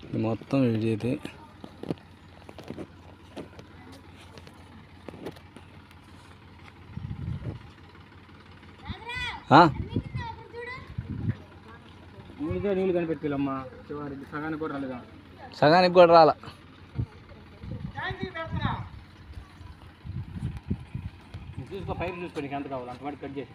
ఇది మొత్తం ఇది ఆ, నీళ్ళతో నీళ్ళు కనిపెట్టాలమ్మా చివరి సగానికి కూడా రాలేదా సగానికి కూడా రాల నువ్వు చూసుకో పైపు చూసుకో నీకు ఎంత కావాలి అంత వాటికి కట్ చేసి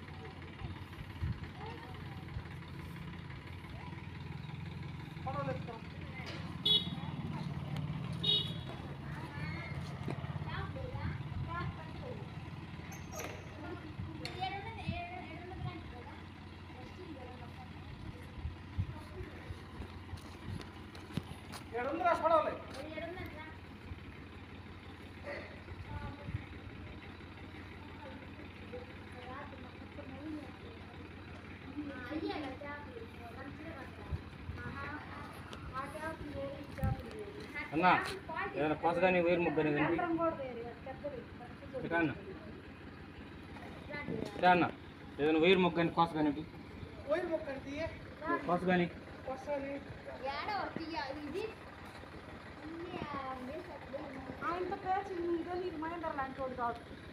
అన్న ఏదైనా కొసగాని వేరు ముగ్గురు కనిపి అన్న ఇట్రా అన్న ఏదైనా వేరు ముగ్గు కానీ కోస కనిపి కోస కానీ ఆయన పేరు నీకు మహేందర్ లాంటి వాడు కాదు